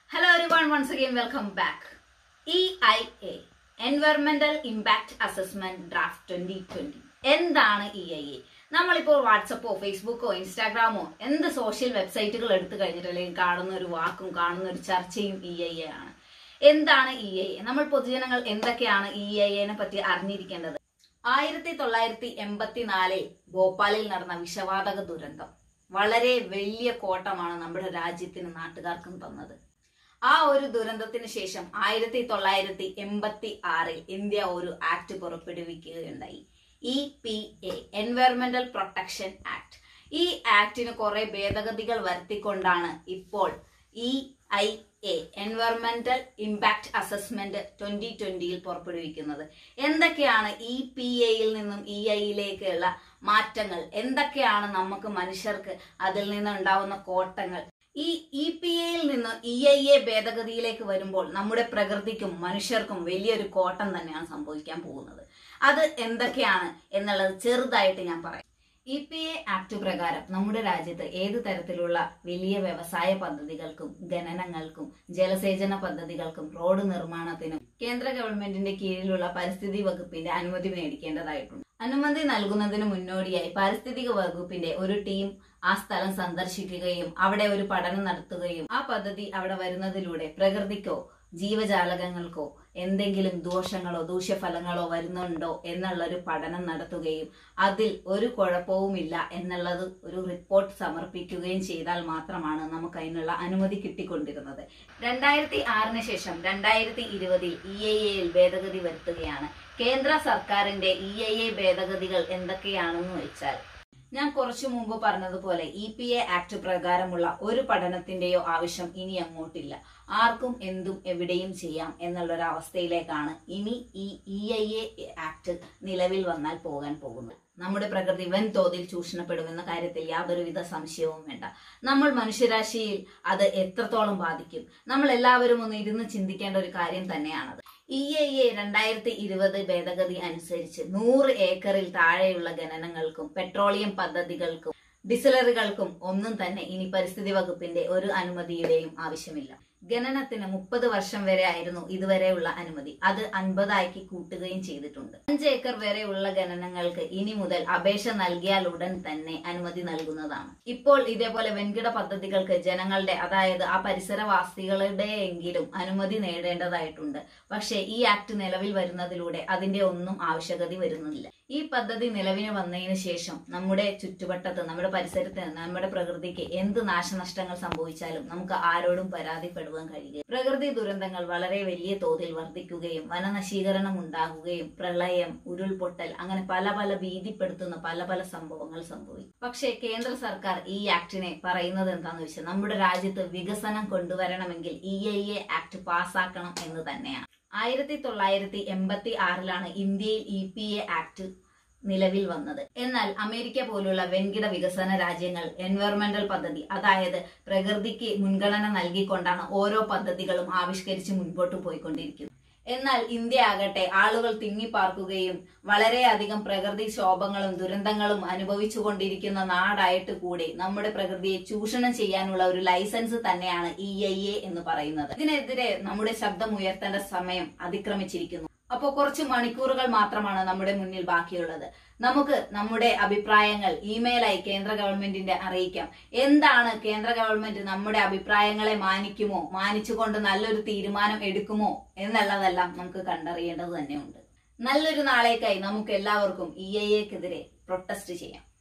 Hello everyone, once again welcome back. EIA environmental impact assessment draft twenty twenty എന്താണ് E I A നമ്മളിപ്പോൾ വാട്സപ്പോ ഫേസ്ബുക്കോ ഇൻസ്റ്റാഗ്രാമോ എന്ത് social വെബ്സൈറ്റുകൾ എടുത്തു കഴിഞ്ഞിട്ടുണ്ടെങ്കിൽ കാണുന്ന ഒരു വാക്കും കാണുന്ന ഒരു ചർച്ചയും ഇ ഐ എ ആണ് എന്താണ് ഇ ഐ എ നമ്മൾ പൊതുജനങ്ങൾ എന്തൊക്കെയാണ് ഇ ഐ എനെ പറ്റി അറിഞ്ഞിരിക്കേണ്ടത് ആയിരത്തി തൊള്ളായിരത്തി എൺപത്തിനാലിൽ ഭോപ്പാലിൽ നടന്ന വിഷവാതക ദുരന്തം വളരെ വലിയ കോട്ടമാണ് നമ്മുടെ രാജ്യത്തിന് നാട്ടുകാർക്കും തന്നത് ആ ഒരു ദുരന്തത്തിന് ശേഷം ആയിരത്തി തൊള്ളായിരത്തി എൺപത്തി ആറിൽ ഇന്ത്യ ഒരു ആക്ട് പുറപ്പെടുവിക്കുകയുണ്ടായി E P A environmental protection act ഈ ആക്ടിന് കുറെ ഭേദഗതികൾ വരുത്തിക്കൊണ്ടാണ് ഇപ്പോൾ E I A environmental impact assessment twenty ട്വന്റിയിൽ പുറപ്പെടുവിക്കുന്നത് എന്തൊക്കെയാണ് ഇ പി എയിൽ നിന്നും ഇ ഐയിലേക്കുള്ള മാറ്റങ്ങൾ എന്തൊക്കെയാണ് നമുക്ക് മനുഷ്യർക്ക് അതിൽ നിന്ന് ഉണ്ടാവുന്ന കോട്ടങ്ങൾ ഈ ഇ പി എയിൽ നിന്ന് ഇ ഐ എ ഭേദഗതിയിലേക്ക് വരുമ്പോൾ നമ്മുടെ പ്രകൃതിക്കും മനുഷ്യർക്കും വലിയൊരു കോട്ടം തന്നെയാണ് സംഭവിക്കാൻ പോകുന്നത് അത് എന്തൊക്കെയാണ് എന്നുള്ളത് ചെറുതായിട്ട് ഞാൻ പറയാം ഇ പി എ ആക്ട് പ്രകാരം നമ്മുടെ രാജ്യത്ത് ഏത് തരത്തിലുള്ള വലിയ വ്യവസായ പദ്ധതികൾക്കും ഖനനങ്ങൾക്കും ജലസേചന പദ്ധതികൾക്കും റോഡ് നിർമ്മാണത്തിനും കേന്ദ്ര ഗവൺമെന്റിന്റെ കീഴിലുള്ള പരിസ്ഥിതി വകുപ്പിന്റെ അനുമതി മേടിക്കേണ്ടതായിട്ടുണ്ട് അനുമതി നൽകുന്നതിന് മുന്നോടിയായി പാരിസ്ഥിതിക വകുപ്പിന്റെ ഒരു ടീം ആ സ്ഥലം സന്ദർശിക്കുകയും അവിടെ ഒരു പഠനം നടത്തുകയും ആ പദ്ധതി അവിടെ വരുന്നതിലൂടെ പ്രകൃതിക്കോ ജീവജാലകങ്ങൾക്കോ എന്തെങ്കിലും ദോഷങ്ങളോ ദൂഷ്യഫലങ്ങളോ വരുന്നുണ്ടോ എന്നുള്ള ഒരു പഠനം നടത്തുകയും അതിൽ ഒരു കുഴപ്പവുമില്ല എന്നുള്ളത് ഒരു റിപ്പോർട്ട് സമർപ്പിക്കുകയും ചെയ്താൽ മാത്രമാണ് നമുക്ക് അതിനുള്ള അനുമതി കിട്ടിക്കൊണ്ടിരുന്നത് രണ്ടായിരത്തി ആറിന് ശേഷം രണ്ടായിരത്തി ഇരുപതിൽ ഇ ഐ എയിൽ ഭേദഗതി വരുത്തുകയാണ് കേന്ദ്ര സർക്കാരിന്റെ ഇ ഐ എ ഭേദഗതികൾ എന്തൊക്കെയാണെന്ന് വെച്ചാൽ ഞാൻ കുറച്ചു മുമ്പ് പറഞ്ഞതുപോലെ ഇ പി എ ആക്ട് പ്രകാരമുള്ള ഒരു പഠനത്തിന്റെയോ ആവശ്യം ഇനി അങ്ങോട്ടില്ല ആർക്കും എന്തും എവിടെയും ചെയ്യാം എന്നുള്ളൊരു അവസ്ഥയിലേക്കാണ് ഇനി ഈ ഇ ഐ എ ആക്ട് നിലവിൽ വന്നാൽ പോകാൻ പോകുന്നത് നമ്മുടെ പ്രകൃതി വൻതോതിൽ ചൂഷണപ്പെടുമെന്ന കാര്യത്തിൽ യാതൊരുവിധ സംശയവും വേണ്ട നമ്മൾ മനുഷ്യരാശിയിൽ അത് എത്രത്തോളം ബാധിക്കും നമ്മൾ എല്ലാവരും ഒന്ന് ഇരുന്ന് ചിന്തിക്കേണ്ട ഒരു കാര്യം തന്നെയാണത് ഇ ഐ എ രണ്ടായിരത്തി ഇരുപത് ഭേദഗതി അനുസരിച്ച് നൂറ് ഏക്കറിൽ താഴെയുള്ള ഖനനങ്ങൾക്കും പെട്രോളിയം പദ്ധതികൾക്കും ഡിസലറികൾക്കും ഒന്നും തന്നെ ഇനി പരിസ്ഥിതി വകുപ്പിന്റെ ഒരു അനുമതിയുടെയും ആവശ്യമില്ല ഖനനത്തിന് മുപ്പത് വർഷം വരെ ആയിരുന്നു ഇതുവരെയുള്ള അനുമതി അത് അൻപതാക്കി കൂട്ടുകയും ചെയ്തിട്ടുണ്ട് അഞ്ച് ഏക്കർ വരെയുള്ള ഖനനങ്ങൾക്ക് ഇനി മുതൽ അപേക്ഷ നൽകിയാൽ ഉടൻ തന്നെ അനുമതി നൽകുന്നതാണ് ഇപ്പോൾ ഇതേപോലെ വൻകിട പദ്ധതികൾക്ക് ജനങ്ങളുടെ അതായത് ആ പരിസരവാസികളുടെ എങ്കിലും അനുമതി നേടേണ്ടതായിട്ടുണ്ട് പക്ഷേ ഈ ആക്ട് നിലവിൽ വരുന്നതിലൂടെ അതിന്റെ ഒന്നും ആവശ്യകത വരുന്നില്ല ഈ പദ്ധതി നിലവിന് വന്നതിന് ശേഷം നമ്മുടെ ചുറ്റുവട്ടത്ത് നമ്മുടെ പരിസരത്ത് നമ്മുടെ പ്രകൃതിക്ക് എന്ത് നാശനഷ്ടങ്ങൾ സംഭവിച്ചാലും നമുക്ക് ആരോടും പരാതിപ്പെടുവാൻ കഴിയുക പ്രകൃതി ദുരന്തങ്ങൾ വളരെ വലിയ തോതിൽ വർദ്ധിക്കുകയും വനനശീകരണം ഉണ്ടാകുകയും പ്രളയം ഉരുൾപൊട്ടൽ അങ്ങനെ പല പല ഭീതിപ്പെടുത്തുന്ന പല പല സംഭവങ്ങൾ സംഭവിക്കും പക്ഷേ കേന്ദ്ര സർക്കാർ ഈ ആക്ടിനെ പറയുന്നത് എന്താണെന്ന് വെച്ചാൽ നമ്മുടെ രാജ്യത്ത് വികസനം കൊണ്ടുവരണമെങ്കിൽ ഇ ഐ എ ആക്ട് പാസ്സാക്കണം എന്ന് തന്നെയാണ് ആയിരത്തി തൊള്ളായിരത്തി എൺപത്തി ആറിലാണ് ഇന്ത്യയിൽ ഇ പി എ ആക്ട് നിലവിൽ വന്നത് എന്നാൽ അമേരിക്ക പോലുള്ള വെൻകിട വികസന രാജ്യങ്ങൾ എൻവയറമെന്റൽ പദ്ധതി അതായത് പ്രകൃതിക്ക് മുൻഗണന നൽകിക്കൊണ്ടാണ് ഓരോ പദ്ധതികളും ആവിഷ്കരിച്ച് മുൻപോട്ട് പോയിക്കൊണ്ടിരിക്കുന്നത് എന്നാൽ ഇന്ത്യ ആകട്ടെ ആളുകൾ തിങ്ങിപ്പാർക്കുകയും വളരെയധികം പ്രകൃതി ക്ഷോഭങ്ങളും ദുരന്തങ്ങളും അനുഭവിച്ചുകൊണ്ടിരിക്കുന്ന നാടായിട്ട് കൂടി നമ്മുടെ പ്രകൃതിയെ ചൂഷണം ചെയ്യാനുള്ള ഒരു ലൈസൻസ് തന്നെയാണ് ഇ ഐ എ എന്ന് പറയുന്നത് ഇതിനെതിരെ നമ്മുടെ ശബ്ദം ഉയർത്തേണ്ട സമയം അതിക്രമിച്ചിരിക്കുന്നു അപ്പോൾ കുറച്ച് മണിക്കൂറുകൾ മാത്രമാണ് നമ്മുടെ മുന്നിൽ ബാക്കിയുള്ളത് നമുക്ക് നമ്മുടെ അഭിപ്രായങ്ങൾ ഇമെയിലായി കേന്ദ്ര ഗവൺമെന്റിന്റെ അറിയിക്കാം എന്താണ് കേന്ദ്ര ഗവൺമെന്റ് നമ്മുടെ അഭിപ്രായങ്ങളെ മാനിക്കുമോ മാനിച്ചുകൊണ്ട് നല്ലൊരു തീരുമാനം എടുക്കുമോ എന്നുള്ളതെല്ലാം നമുക്ക് കണ്ടറിയേണ്ടത് തന്നെയുണ്ട് നല്ലൊരു നാളേക്കായി നമുക്ക് എല്ലാവർക്കും ഇ ഐ എക്കെതിരെ പ്രൊട്ടസ്റ്റ് ചെയ്യാം